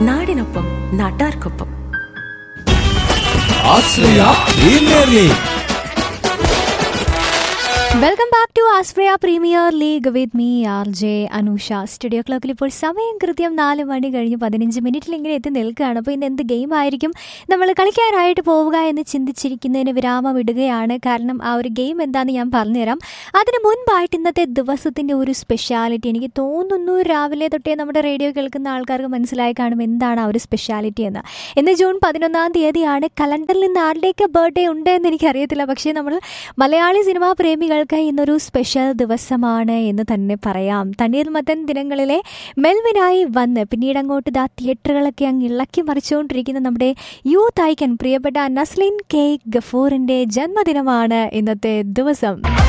നാടിനൊപ്പം നാട്ടാർക്കൊപ്പം Ashraya premier league welcome back to Aspriya premier league with me R J Anusha studio ക്ലോക്കിൽ ഇപ്പോൾ സമയം കൃത്യം നാല് മണി കഴിഞ്ഞ് പതിനഞ്ച് മിനിറ്റിൽ ഇങ്ങനെ എത്തി നിൽക്കുകയാണ് അപ്പോൾ ഇന്ന് എന്ത് ഗെയിം ആയിരിക്കും നമ്മൾ കളിക്കാനായിട്ട് പോവുക എന്ന് ചിന്തിച്ചിരിക്കുന്നതിന് വിരാമം ഇടുകയാണ് കാരണം ആ ഒരു ഗെയിം എന്താണെന്ന് ഞാൻ പറഞ്ഞുതരാം അതിന് മുൻപായിട്ട് ഇന്നത്തെ ദിവസത്തിൻ്റെ ഒരു സ്പെഷ്യാലിറ്റി എനിക്ക് തോന്നുന്നു രാവിലെ തൊട്ടേ നമ്മുടെ റേഡിയോ കേൾക്കുന്ന ആൾക്കാർക്ക് മനസ്സിലായി കാണും എന്താണ് ആ ഒരു സ്പെഷ്യാലിറ്റി എന്ന് ഇന്ന് ജൂൺ പതിനൊന്നാം തീയതിയാണ് കലണ്ടറിൽ നിന്ന് ആരുടെയൊക്കെ ബർത്ത്ഡേ ഉണ്ട് എന്ന് എനിക്കറിയത്തില്ല പക്ഷേ നമ്മൾ മലയാളി സിനിമാ പ്രേമികൾക്ക് ഇന്നൊരു സ്പെഷ്യൽ ദിവസമാണ് എന്ന് തന്നെ പറയാം തണ്ണീർമത്തൻ ദിനങ്ങളിലെ മെൽവിനായി വന്ന് പിന്നീട് അങ്ങോട്ട് ഇതാ തിയേറ്ററുകളൊക്കെ അങ്ങ് ഇളക്കി മറിച്ചുകൊണ്ടിരിക്കുന്ന നമ്മുടെ യൂത്ത് ഐക്കൺ പ്രിയപ്പെട്ട നസ്ലിൻ കെ ഗഫൂറിൻ്റെ ജന്മദിനമാണ് ഇന്നത്തെ ദിവസം